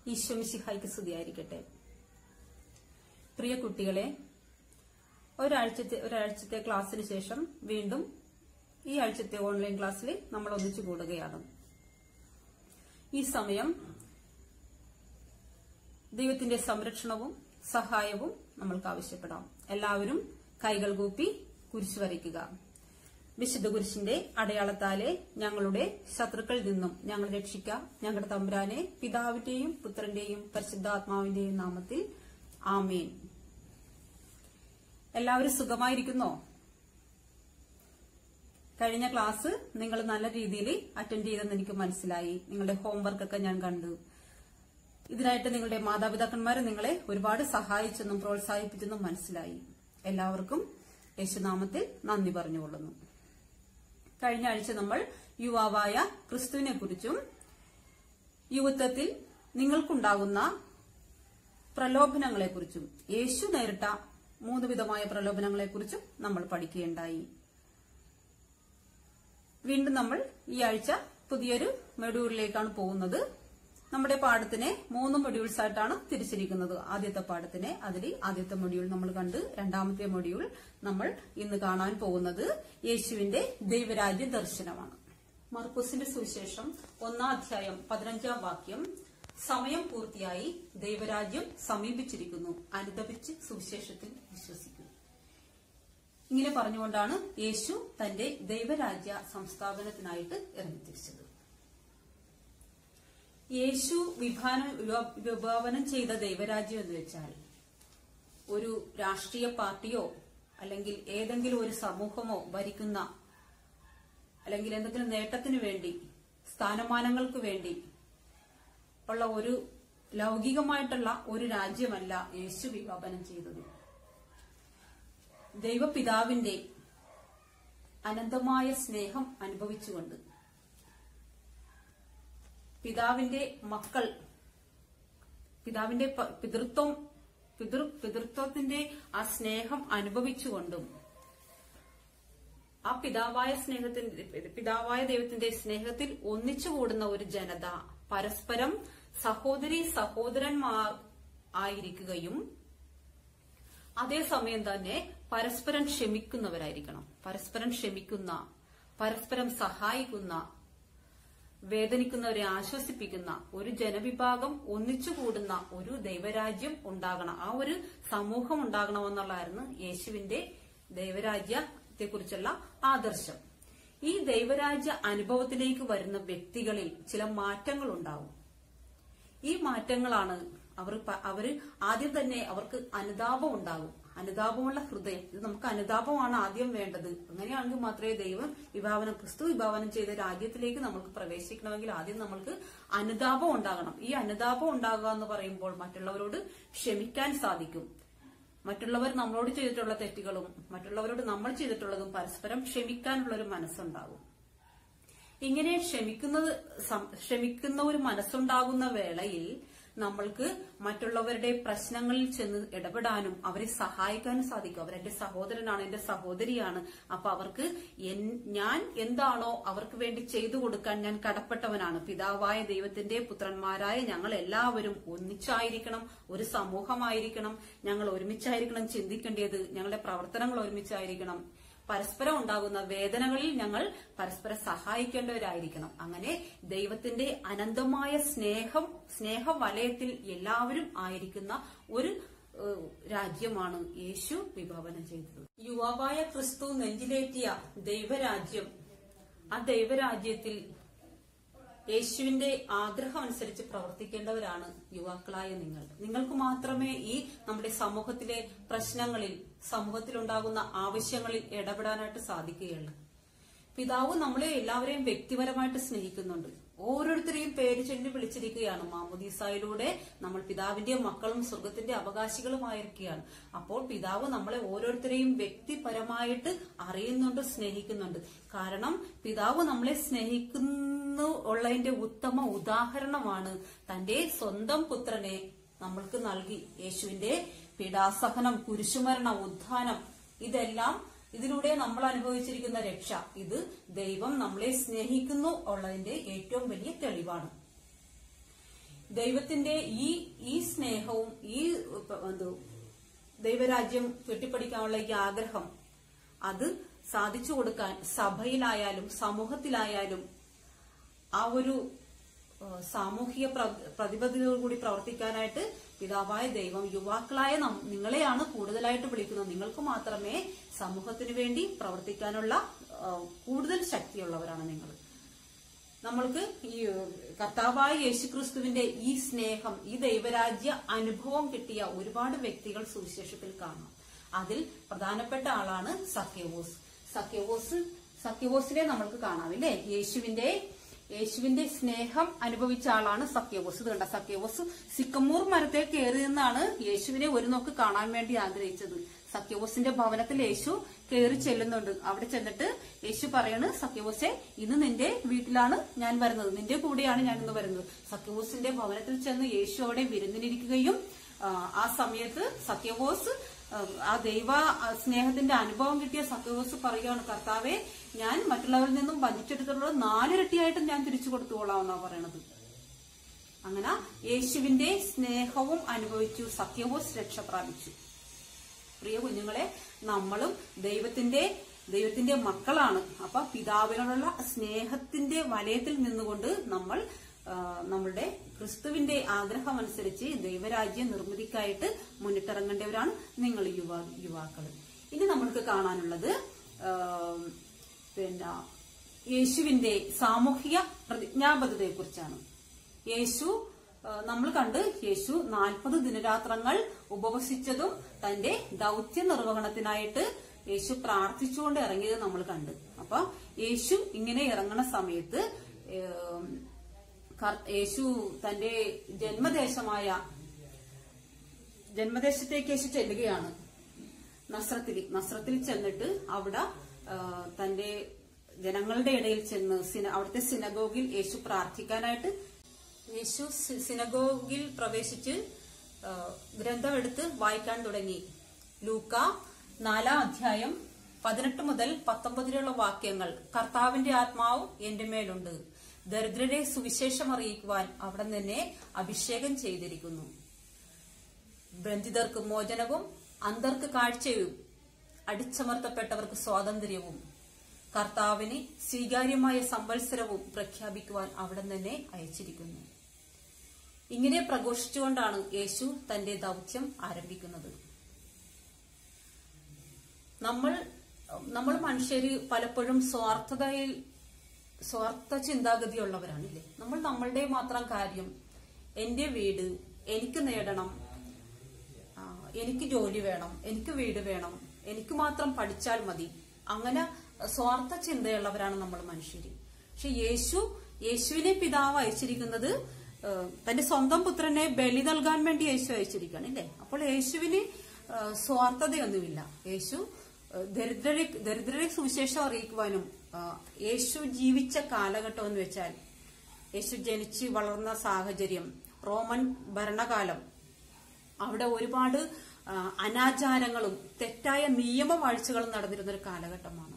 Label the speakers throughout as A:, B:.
A: ഈശ്വമിശിഹായ്ക്ക് സ്തുതിയായിരിക്കട്ടെ പ്രിയ കുട്ടികളെ ഒരാഴ്ചത്തെ ഒരാഴ്ചത്തെ ക്ലാസ്സിന് ശേഷം വീണ്ടും ഈ ആഴ്ചത്തെ ഓൺലൈൻ ക്ലാസ്സിൽ നമ്മൾ ഒന്നിച്ചു കൂടുകയാണ് ഈ സമയം ദൈവത്തിന്റെ സംരക്ഷണവും സഹായവും നമ്മൾക്ക് ആവശ്യപ്പെടാം എല്ലാവരും കൈകൾ കൂപ്പി കുരിശു വരയ്ക്കുക വിശുദ്ധ കുരിശിന്റെ അടയാളത്താലെ ഞങ്ങളുടെ ശത്രുക്കളിൽ നിന്നും ഞങ്ങൾ രക്ഷിക്ക ഞങ്ങളുടെ തമ്പുരാനെ പിതാവിന്റെയും പുത്രന്റെയും പരിശുദ്ധാത്മാവിന്റെയും നാമത്തിൽ ആമേൻ എല്ലാവരും സുഖമായിരിക്കുന്നോ കഴിഞ്ഞ ക്ലാസ് നിങ്ങൾ നല്ല രീതിയിൽ അറ്റൻഡ് ചെയ്തെന്ന് എനിക്ക് മനസ്സിലായി നിങ്ങളുടെ ഹോംവർക്ക് ഒക്കെ ഞാൻ കണ്ടു ഇതിനായിട്ട് നിങ്ങളുടെ മാതാപിതാക്കന്മാർ നിങ്ങളെ ഒരുപാട് സഹായിച്ചെന്നും പ്രോത്സാഹിപ്പിച്ചെന്നും മനസ്സിലായി എല്ലാവർക്കും യേശുനാമത്തിൽ നന്ദി പറഞ്ഞുകൊള്ളുന്നു കഴിഞ്ഞ ആഴ്ച നമ്മൾ യുവാവായ ക്രിസ്തുവിനെ കുറിച്ചും യുവത്വത്തിൽ നിങ്ങൾക്കുണ്ടാകുന്ന പ്രലോഭനങ്ങളെക്കുറിച്ചും യേശു നേരിട്ട മൂന്ന് വിധമായ പ്രലോഭനങ്ങളെക്കുറിച്ചും നമ്മൾ പഠിക്കുകയുണ്ടായി വീണ്ടും നമ്മൾ ഈ ആഴ്ച പുതിയൊരു മൊഡ്യൂളിലേക്കാണ് പോകുന്നത് നമ്മുടെ പാഠത്തിനെ മൂന്ന് മൊഡ്യൂൾസ് ആയിട്ടാണ് തിരിച്ചിരിക്കുന്നത് ആദ്യത്തെ പാഠത്തിനെ അതിൽ ആദ്യത്തെ മൊഡ്യൂൾ നമ്മൾ കണ്ട് രണ്ടാമത്തെ മൊഡ്യൂൾ നമ്മൾ ഇന്ന് കാണാൻ പോകുന്നത് യേശുവിന്റെ ദൈവരാജ്യ ദർശനമാണ് മർക്കൂസിന്റെ സുവിശേഷം ഒന്നാം അധ്യായം പതിനഞ്ചാം വാക്യം സമയം പൂർത്തിയായി ദൈവരാജ്യം സമീപിച്ചിരിക്കുന്നു അനുദപിച്ച് സുവിശേഷത്തിൽ വിശ്വസിക്കുന്നു ഇങ്ങനെ പറഞ്ഞുകൊണ്ടാണ് യേശു തന്റെ ദൈവരാജ്യ സംസ്ഥാപനത്തിനായിട്ട് ഇറങ്ങിത്തിരിച്ചത് യേശു വിഭാനം വിഭാവനം ചെയ്ത ദൈവരാജ്യം എന്ന് വെച്ചാൽ ഒരു രാഷ്ട്രീയ പാർട്ടിയോ അല്ലെങ്കിൽ ഏതെങ്കിലും ഒരു സമൂഹമോ ഭരിക്കുന്ന അല്ലെങ്കിൽ എന്തെങ്കിലും നേട്ടത്തിനു വേണ്ടി സ്ഥാനമാനങ്ങൾക്ക് വേണ്ടി ഉള്ള ഒരു ലൗകികമായിട്ടുള്ള ഒരു രാജ്യമല്ല യേശു വിഭാവനം ചെയ്തത് ദൈവപിതാവിന്റെ അനന്തമായ സ്നേഹം അനുഭവിച്ചുകൊണ്ട് പിതാവിന്റെ മക്കൾ പിതാവിന്റെ പ- പിതൃത്വം പിതൃ പിതൃത്വത്തിന്റെ ആ സ്നേഹം അനുഭവിച്ചുകൊണ്ടും ആ പിതാവായ സ്നേഹത്തിന്റെ പിതാവായ ദൈവത്തിന്റെ സ്നേഹത്തിൽ ഒന്നിച്ചുകൂടുന്ന ഒരു ജനത പരസ്പരം സഹോദരി സഹോദരന്മാർ ആയിരിക്കുകയും അതേസമയം തന്നെ പരസ്പരം ക്ഷമിക്കുന്നവരായിരിക്കണം പരസ്പരം ക്ഷമിക്കുന്ന പരസ്പരം സഹായിക്കുന്ന വേദനിക്കുന്നവരെ ആശ്വസിപ്പിക്കുന്ന ഒരു ജനവിഭാഗം ഒന്നിച്ചുകൂടുന്ന ഒരു ദൈവരാജ്യം ഉണ്ടാകണം ആ ഒരു സമൂഹം ഉണ്ടാകണമെന്നുള്ളതായിരുന്നു യേശുവിന്റെ ദൈവരാജ്യത്തെക്കുറിച്ചുള്ള ആദർശം ഈ ദൈവരാജ്യ അനുഭവത്തിലേക്ക് വരുന്ന വ്യക്തികളിൽ ചില മാറ്റങ്ങൾ ഉണ്ടാവും ഈ മാറ്റങ്ങളാണ് അവർ പ- അവര് ആദ്യം തന്നെ അവർക്ക് അനുതാപം ഉണ്ടാകും അനുതാപമുള്ള ഹൃദയം ഇത് നമുക്ക് അനുതാപമാണ് ആദ്യം വേണ്ടത് അങ്ങനെയാണെങ്കിൽ മാത്രമേ ദൈവം വിഭാവനം ക്രിസ്തു വിഭാവനം ചെയ്ത രാജ്യത്തിലേക്ക് നമുക്ക് പ്രവേശിക്കണമെങ്കിൽ ആദ്യം നമ്മൾക്ക് അനുതാപം ഉണ്ടാകണം ഈ അനുതാപം ഉണ്ടാകുക എന്ന് പറയുമ്പോൾ മറ്റുള്ളവരോട് ക്ഷമിക്കാൻ സാധിക്കും മറ്റുള്ളവർ നമ്മളോട് ചെയ്തിട്ടുള്ള തെറ്റുകളും മറ്റുള്ളവരോട് നമ്മൾ ചെയ്തിട്ടുള്ളതും പരസ്പരം ക്ഷമിക്കാനുള്ള ഒരു മനസ്സുണ്ടാകും ഇങ്ങനെ ക്ഷമിക്കുന്നത് സം- ക്ഷമിക്കുന്ന ഒരു മനസ്സുണ്ടാകുന്ന വേളയിൽ നമ്മൾക്ക് മറ്റുള്ളവരുടെ പ്രശ്നങ്ങളിൽ ചെന്ന് ഇടപെടാനും അവരെ സഹായിക്കാനും സാധിക്കും അവരെന്റെ സഹോദരനാണ് എന്റെ സഹോദരിയാണ് അപ്പൊ അവർക്ക് എൻ- ഞാൻ എന്താണോ അവർക്ക് വേണ്ടി ചെയ്തു കൊടുക്കാൻ ഞാൻ കടപ്പെട്ടവനാണ് പിതാവായ ദൈവത്തിന്റെ പുത്രന്മാരായ ഞങ്ങൾ എല്ലാവരും ഒന്നിച്ചായിരിക്കണം ഒരു സമൂഹമായിരിക്കണം ഞങ്ങൾ ഒരുമിച്ചായിരിക്കണം ചിന്തിക്കേണ്ടത് ഞങ്ങളുടെ പ്രവർത്തനങ്ങൾ ഒരുമിച്ചായിരിക്കണം പരസ്പരം ഉണ്ടാകുന്ന വേദനകളിൽ ഞങ്ങൾ പരസ്പരം സഹായിക്കേണ്ടവരായിരിക്കണം അങ്ങനെ ദൈവത്തിന്റെ അനന്തമായ സ്നേഹം സ്നേഹവലയത്തിൽ എല്ലാവരും ആയിരിക്കുന്ന ഒരു ഏഹ്, രാജ്യമാണ് യേശു വിഭാവനം ചെയ്തത് യുവാവായ ക്രിസ്തു നെഞ്ചിലേറ്റിയ ദൈവരാജ്യം ആ ദൈവരാജ്യത്തിൽ യേശുവിന്റെ ആഗ്രഹം അനുസരിച്ച് പ്രവർത്തിക്കേണ്ടവരാണ് യുവാക്കളായ നിങ്ങൾ നിങ്ങൾക്ക് മാത്രമേ ഈ നമ്മുടെ സമൂഹത്തിലെ പ്രശ്നങ്ങളിൽ സമൂഹത്തിലുണ്ടാകുന്ന ആവശ്യങ്ങളിൽ ഇടപെടാനായിട്ട് സാധിക്കുകയുള്ളൂ പിതാവ് നമ്മളെ എല്ലാവരെയും വ്യക്തിപരമായിട്ട് സ്നേഹിക്കുന്നുണ്ട് ഓരോരുത്തരെയും പേര് ചൊല്ലി വിളിച്ചിരിക്കുകയാണ് മാമുദീസായിലൂടെ നമ്മൾ പിതാവിന്റെ മക്കളും സ്വർഗത്തിന്റെ അവകാശികളുമായിരിക്കുകയാണ് അപ്പോൾ പിതാവ് നമ്മളെ ഓരോരുത്തരെയും വ്യക്തിപരമായിട്ട് അറിയുന്നുണ്ട് സ്നേഹിക്കുന്നുണ്ട് കാരണം പിതാവ് നമ്മളെ സ്നേഹിക്കുന്നു ഉള്ളതിന്റെ ഉത്തമ ഉദാഹരണമാണ് തന്റെ സ്വന്തം പുത്രനെ നമ്മൾക്ക് നൽകി യേശുവിന്റെ പീഡാസഹനം കുരിശുമരണം ഉത്ഥാനം ഇതെല്ലാം ഇതിലൂടെ നമ്മൾ അനുഭവിച്ചിരിക്കുന്ന രക്ഷ ഇത് ദൈവം നമ്മളെ സ്നേഹിക്കുന്നു ഉള്ളതിന്റെ ഏറ്റവും വലിയ തെളിവാണ് ദൈവത്തിന്റെ ഈ ഈ സ്നേഹവും ഈ പ- എന്ത് ദൈവരാജ്യം കെട്ടിപ്പടിക്കാനുള്ള ഈ ആഗ്രഹം അത് സാധിച്ചു കൊടുക്കാൻ സഭയിലായാലും സമൂഹത്തിലായാലും ആ ഒരു ആ, സാമൂഹിക പ്ര- പ്രതിബദ്ധതയോടുകൂടി പ്രവർത്തിക്കാനായിട്ട് പിതാവായ ദൈവം യുവാക്കളായ നം- നിങ്ങളെയാണ് കൂടുതലായിട്ട് വിളിക്കുന്നത് നിങ്ങൾക്ക് മാത്രമേ സമൂഹത്തിന് വേണ്ടി പ്രവർത്തിക്കാനുള്ള ആ, കൂടുതൽ ശക്തിയുള്ളവരാണ് നിങ്ങൾ നമ്മൾക്ക് ഈ കർത്താവായ യേശുക്രിസ്തുവിന്റെ ഈ സ്നേഹം ഈ ദൈവരാജ്യ അനുഭവം കിട്ടിയ ഒരുപാട് വ്യക്തികൾ സുവിശേഷത്തിൽ കാണാം അതിൽ പ്രധാനപ്പെട്ട ആളാണ് സഖ്യവോസ് സഖ്യവോസ് സഖ്യവോസിനെ നമ്മൾക്ക് കാണാമില്ലേ യേശുവിന്റെ യേശുവിന്റെ സ്നേഹം അനുഭവിച്ച ആളാണ് സഖ്യവോസ് ഇത് കണ്ട സഖ്യവോസ് സിക്കമൂർ മരത്തിൽ കയറി നിന്നാണ് യേശുവിനെ ഒരു നോക്ക് കാണാൻ വേണ്ടി ആഗ്രഹിച്ചത് സഖ്യവോസിന്റെ ഭവനത്തിൽ യേശു കയറി ചെല്ലുന്നുണ്ട് അവിടെ ചെന്നിട്ട് യേശു പറയാണ് സഖ്യവോസെ ഇന്ന് നിന്റെ വീട്ടിലാണ് ഞാൻ വരുന്നത് നിന്റെ കൂടെയാണ് ഞാൻ ഇന്ന് വരുന്നത് സഖ്യവോസിന്റെ ഭവനത്തിൽ ചെന്ന് യേശു അവിടെ വിരുന്നിനിരിക്കുകയും ആ, ആ സമയത്ത് സഖ്യവോസ് ആ, ആ ദൈവ ആ, സ്നേഹത്തിന്റെ അനുഭവം കിട്ടിയ സഖ്യവോസ് പറയുകയാണ് കർത്താവെ ഞാൻ മറ്റുള്ളവരിൽ നിന്നും വഞ്ചിച്ചെടുത്തിട്ടുള്ളത് നാലിരട്ടിയായിട്ടും ഞാൻ തിരിച്ചു കൊടുത്തുകൊള്ളാം എന്നാ പറയണത് അങ്ങനെ യേശുവിന്റെ സ്നേഹവും അനുഭവിച്ചു സഖ്യവോസ് രക്ഷ പ്രാപിച്ചു പ്രിയ കുഞ്ഞുങ്ങളെ നമ്മളും ദൈവത്തിന്റെ ദൈവത്തിന്റെ മക്കളാണ് അപ്പൊ പിതാവിനോടുള്ള സ്നേഹത്തിന്റെ വലയത്തിൽ നിന്നുകൊണ്ട് നമ്മൾ ആ, നമ്മളുടെ ക്രിസ്തുവിന്റെ ആഗ്രഹം അനുസരിച്ച് ദൈവരാജ്യ നിർമ്മിതിക്കായിട്ട് മുന്നിട്ടിറങ്ങേണ്ടവരാണ് നിങ്ങൾ യുവാ യുവാക്കൾ ഇനി നമ്മൾക്ക് കാണാനുള്ളത് ആ, പിന്നെ യേശുവിന്റെ സാമൂഹിക പ്രതിജ്ഞാബദ്ധതയെ കുറിച്ചാണ് യേശു ആ, നമ്മൾ കണ്ട് യേശു നാൽപ്പത് ദിനരാത്രങ്ങൾ ഉപവസിച്ചതും തന്റെ ദൗത്യ നിർവഹണത്തിനായിട്ട് യേശു പ്രാർത്ഥിച്ചുകൊണ്ട് ഇറങ്ങിയത് നമ്മൾ കണ്ട് അപ്പൊ യേശു ഇങ്ങനെ ഇറങ്ങണ സമയത്ത് ഏം, കർ- യേശു തന്റെ ജന്മദേശമായ ജന്മദേശത്തേക്ക് യേശു ചെല്ലുകയാണ് നസ്രത്തിൽ നസ്രത്തിൽ ചെന്നിട്ട് അവിടെ ആ, തന്റെ ജനങ്ങളുടെ ഇടയിൽ ചെന്ന് സിന അവിടുത്തെ സിനഗോഗിൽ യേശു പ്രാർത്ഥിക്കാനായിട്ട് യേശു സി- സിനഗോഗിൽ പ്രവേശിച്ച് ആ, ഗ്രന്ഥമെടുത്ത് വായിക്കാൻ തുടങ്ങി ലൂക്ക നാലാം അധ്യായം പതിനെട്ട് മുതൽ പത്തൊമ്പതിലുള്ള വാക്യങ്ങൾ കർത്താവിന്റെ ആത്മാവ് എന്റെ മേലുണ്ട് ദരിദ്രരെ സുവിശേഷം അറിയിക്കുവാൻ അവിടെ നിന്നെ അഭിഷേകം ചെയ്തിരിക്കുന്നു ബന്ധിതർക്ക് മോചനവും അന്തർക്ക് കാഴ്ചയും അടിച്ചമർത്തപ്പെട്ടവർക്ക് സ്വാതന്ത്ര്യവും കർത്താവിന് സ്വീകാര്യമായ സംവത്സരവും പ്രഖ്യാപിക്കുവാൻ അവിടെ തന്നെ അയച്ചിരിക്കുന്നു ഇങ്ങനെ പ്രഘോഷിച്ചുകൊണ്ടാണ് യേശു തന്റെ ദൗത്യം ആരംഭിക്കുന്നത് നമ്മൾ നമ്മൾ മനുഷ്യര് പലപ്പോഴും സ്വാർത്ഥതയിൽ സ്വാർത്ഥ ചിന്താഗതിയുള്ളവരാണില്ലേ നമ്മൾ നമ്മളുടെ മാത്രം കാര്യം എന്റെ വീട് എനിക്ക് നേടണം ആ, എനിക്ക് ജോലി വേണം എനിക്ക് വീട് വേണം എനിക്ക് മാത്രം പഠിച്ചാൽ മതി അങ്ങനെ സ്വാർത്ഥ ചിന്തയുള്ളവരാണ് നമ്മൾ മനുഷ്യര് പക്ഷെ യേശു യേശുവിനെ പിതാവ് അയച്ചിരിക്കുന്നത് ആ, തന്റെ സ്വന്തം പുത്രനെ ബലി നൽകാൻ വേണ്ടി യേശു അയച്ചിരിക്കുകയാണ് അല്ലേ അപ്പോൾ യേശുവിന് ആ, സ്വാർത്ഥതയൊന്നുമില്ല യേശു ആ, ദരിദ്രരെ ദരിദ്രരെ സുവിശേഷം അറിയിക്കുവാനും ആ, യേശു ജീവിച്ച കാലഘട്ടം എന്ന് വെച്ചാൽ യേശു ജനിച്ച് വളർന്ന സാഹചര്യം റോമൻ ഭരണകാലം അവിടെ ഒരുപാട് ആ, അനാചാരങ്ങളും തെറ്റായ നിയമവാഴ്ചകളും നടന്നിരുന്ന ഒരു കാലഘട്ടമാണ്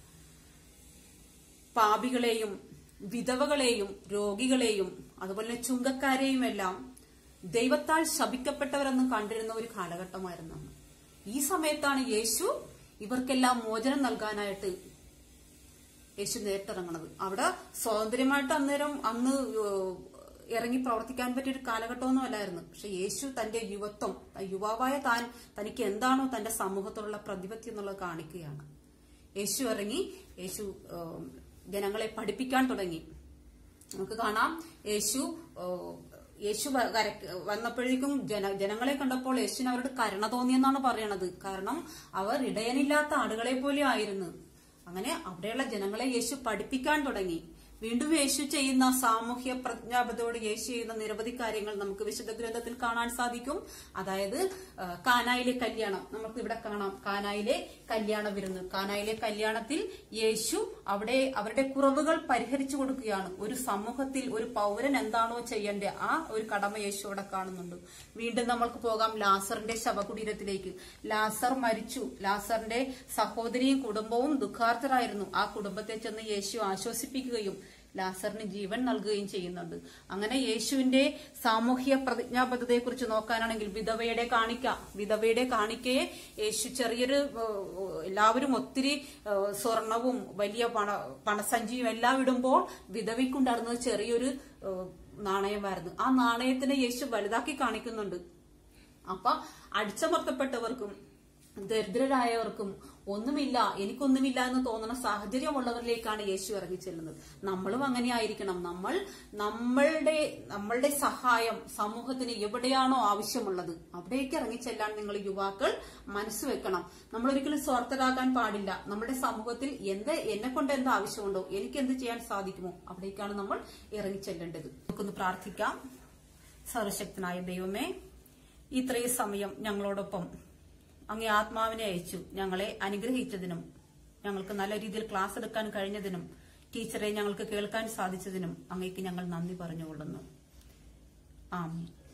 A: പാപികളെയും വിധവകളെയും രോഗികളെയും അതുപോലെ തന്നെ ചുങ്കക്കാരെയും എല്ലാം ദൈവത്താൽ ശപിക്കപ്പെട്ടവരെന്ന് കണ്ടിരുന്ന ഒരു കാലഘട്ടമായിരുന്നു അന്ന്. ഈ സമയത്താണ് യേശു ഇവർക്കെല്ലാം മോചനം നൽകാനായിട്ട് യേശു നേരിട്ടിറങ്ങണത് അവിടെ സ്വാതന്ത്ര്യമായിട്ട് അന്നേരം അന്ന് ഏഹ്, ഇറങ്ങി പ്രവർത്തിക്കാൻ പറ്റിയ ഒരു കാലഘട്ടമൊന്നും അല്ലായിരുന്നു പക്ഷെ യേശു തന്റെ യുവത്വം യുവാവായ താൻ തനിക്ക് എന്താണോ തന്റെ സമൂഹത്തോടുള്ള പ്രതിപത്തി എന്നുള്ളത് കാണിക്കുകയാണ് യേശു ഇറങ്ങി യേശു ഏഹ്, ജനങ്ങളെ പഠിപ്പിക്കാൻ തുടങ്ങി നമുക്ക് കാണാം യേശു ഏഹ്, യേശു വ- കര- വന്നപ്പോഴേക്കും ജന ജനങ്ങളെ കണ്ടപ്പോൾ യേശുവിന് അവരോട് കരുണ തോന്നിയെന്നാണ് പറയണത് കാരണം അവർ ഇടയനില്ലാത്ത ആടുകളെ പോലെ ആയിരുന്നു അങ്ങനെ അവിടെയുള്ള ജനങ്ങളെ യേശു പഠിപ്പിക്കാൻ തുടങ്ങി വീണ്ടും യേശു ചെയ്യുന്ന സാമൂഹ്യ പ്രജ്ഞാപതയോട് യേശു ചെയ്യുന്ന നിരവധി കാര്യങ്ങൾ നമുക്ക് വിശുദ്ധ ഗ്രന്ഥത്തിൽ കാണാൻ സാധിക്കും അതായത് ആ, കാനായിലെ കല്യാണം നമുക്ക് ഇവിടെ കാണാം കാനായിലെ കല്യാണ വിരുന്ന് കാനായിലെ കല്യാണത്തിൽ യേശു അവിടെ അവരുടെ കുറവുകൾ പരിഹരിച്ചു കൊടുക്കുകയാണ് ഒരു സമൂഹത്തിൽ ഒരു പൗരൻ എന്താണോ ചെയ്യേണ്ടത് ആ ഒരു കടമ യേശു അവിടെ കാണുന്നുണ്ട് വീണ്ടും നമ്മൾക്ക് പോകാം ലാസറിന്റെ ശവകുടീരത്തിലേക്ക് ലാസർ മരിച്ചു ലാസറിന്റെ സഹോദരിയും കുടുംബവും ദുഃഖാർത്ഥരായിരുന്നു ആ കുടുംബത്തെ ചെന്ന് യേശു ആശ്വസിപ്പിക്കുകയും ലാസറിന് ജീവൻ നൽകുകയും ചെയ്യുന്നുണ്ട് അങ്ങനെ യേശുവിന്റെ സാമൂഹ്യ പ്രതിജ്ഞാബദ്ധതയെ കുറിച്ച് നോക്കാനാണെങ്കിൽ വിധവയുടെ കാണിക്ക വിധവയുടെ കാണിക്കയെ യേശു ചെറിയൊരു ഏഹ്, എല്ലാവരും ഒത്തിരി ഏഹ്, സ്വർണവും വലിയ പണ പണസഞ്ചിയും എല്ലാം ഇടുമ്പോൾ വിധവയ്ക്കുണ്ടായിരുന്നത് ചെറിയൊരു ഏഹ്, നാണയമായിരുന്നു ആ നാണയത്തിനെ യേശു വലുതാക്കി കാണിക്കുന്നുണ്ട് അപ്പൊ അടിച്ചമർത്തപ്പെട്ടവർക്കും ദരിദ്രരായവർക്കും ഒന്നുമില്ല എനിക്കൊന്നുമില്ല എന്ന് തോന്നുന്ന സാഹചര്യമുള്ളവരിലേക്കാണ് യേശു ഇറങ്ങി ചെല്ലുന്നത് നമ്മളും അങ്ങനെ ആയിരിക്കണം നമ്മൾ നമ്മളുടെ നമ്മളുടെ സഹായം സമൂഹത്തിന് എവിടെയാണോ ആവശ്യമുള്ളത് അവിടേക്ക് ഇറങ്ങി ചെല്ലാൻ നിങ്ങൾ യുവാക്കൾ മനസ്സ് വെക്കണം നമ്മൾ ഒരിക്കലും സ്വാർത്ഥരാകാൻ പാടില്ല നമ്മുടെ സമൂഹത്തിൽ എന്ത് എന്നെ കൊണ്ട് എന്ത് ആവശ്യമുണ്ടോ എനിക്ക് എന്ത് ചെയ്യാൻ സാധിക്കുമോ അവിടേക്കാണ് നമ്മൾ ഇറങ്ങി ചെല്ലേണ്ടത് നമുക്കൊന്ന് പ്രാർത്ഥിക്കാം സർവശക്തനായ ദൈവമേ ഇത്രയും സമയം ഞങ്ങളോടൊപ്പം അങ്ങേ ആത്മാവിനെ അയച്ചു ഞങ്ങളെ അനുഗ്രഹിച്ചതിനും ഞങ്ങൾക്ക് നല്ല രീതിയിൽ ക്ലാസ് എടുക്കാൻ കഴിഞ്ഞതിനും ടീച്ചറെ ഞങ്ങൾക്ക് കേൾക്കാൻ സാധിച്ചതിനും അങ്ങേക്ക് ഞങ്ങൾ നന്ദി പറഞ്ഞുകൊള്ളുന്നു ആമീൻ